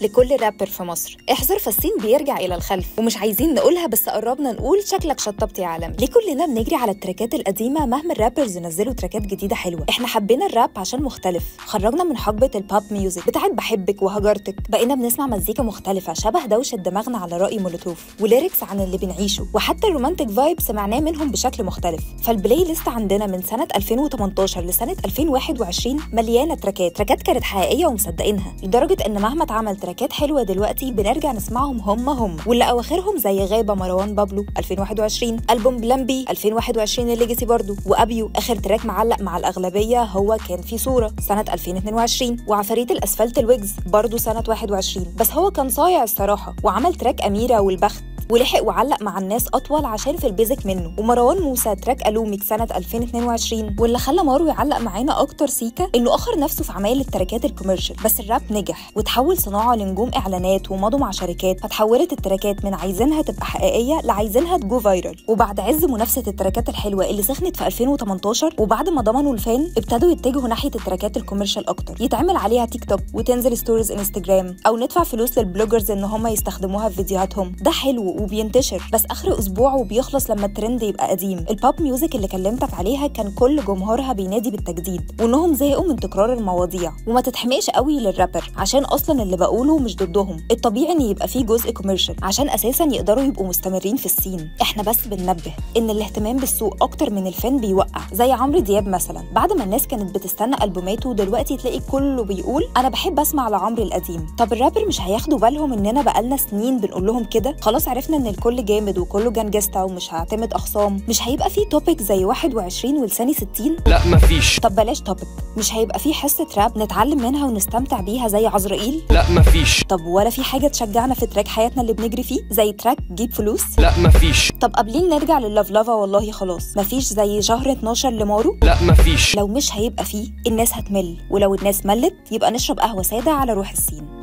لكل رابر في مصر احذر فالصين بيرجع الى الخلف ومش عايزين نقولها بس قربنا نقول شكلك شطبت يا عالم ليه كلنا بنجري على التراكات القديمه مهما الرابرز نزلوا تراكات جديده حلوه احنا حبينا الراب عشان مختلف خرجنا من حقبه الباب ميوزك بتاعت بحبك وهجرتك بقينا بنسمع مزيكا مختلفه شبه دوشه دماغنا على راي مولوتوف وليركس عن اللي بنعيشه وحتى الرومانتك فايب سمعناه منهم بشكل مختلف فالبلاي ليست عندنا من سنه 2018 لسنه 2021 مليانه تراكات تراكات كانت حقيقيه ومصدقينها لدرجه ان مهما اتعمل تراكات حلوه دلوقتي بنرجع نسمعهم هم هم واللي اواخرهم زي غابه مروان بابلو 2021 البوم بلان بي 2021 الليجاسي برضو وابيو اخر تراك معلق مع الاغلبيه هو كان في صوره سنه 2022 وعفاريت الاسفلت الويجز برضو سنه 21 بس هو كان صايع الصراحه وعمل تراك اميره والبخت ولحق وعلق مع الناس اطول عشان في البيزك منه ومروان موسى تراك الوميك سنه 2022 واللي خلى مارو يعلق معانا اكتر سيكا انه اخر نفسه في عمايل التراكات الكوميرشال بس الراب نجح وتحول صناعه لنجوم اعلانات ومضوا مع شركات فتحولت التراكات من عايزينها تبقى حقيقيه لعايزينها تجو فايرال وبعد عز منافسه التراكات الحلوه اللي سخنت في 2018 وبعد ما ضمنوا الفان ابتدوا يتجهوا ناحيه التراكات الكوميرشال اكتر يتعمل عليها تيك توك وتنزل ستوريز انستجرام او ندفع فلوس للبلوجرز ان هم يستخدموها في فيديوهاتهم ده حلو وبينتشر بس اخر اسبوع وبيخلص لما الترند يبقى قديم البوب ميوزك اللي كلمتك عليها كان كل جمهورها بينادي بالتجديد وانهم زهقوا من تكرار المواضيع وما تتحمقش قوي للرابر عشان اصلا اللي بقوله مش ضدهم الطبيعي ان يبقى فيه جزء كوميرشال عشان اساسا يقدروا يبقوا مستمرين في السين احنا بس بننبه ان الاهتمام بالسوق اكتر من الفن بيوقع زي عمرو دياب مثلا بعد ما الناس كانت بتستنى البوماته دلوقتي تلاقي كله بيقول انا بحب اسمع لعمرو القديم طب الرابر مش هياخدوا بالهم اننا بقالنا سنين بنقول لهم كده خلاص عرفنا ان الكل جامد وكله جانجستا ومش هعتمد اخصام مش هيبقى فيه توبيك زي 21 ولساني 60 لا مفيش طب بلاش توبيك مش هيبقى فيه حصه راب نتعلم منها ونستمتع بيها زي عزرائيل لا مفيش طب ولا في حاجه تشجعنا في تراك حياتنا اللي بنجري فيه زي تراك جيب فلوس لا مفيش طب قابلين نرجع للافلافا والله خلاص مفيش زي شهر 12 لمارو لا مفيش لو مش هيبقى فيه الناس هتمل ولو الناس ملت يبقى نشرب قهوه ساده على روح السين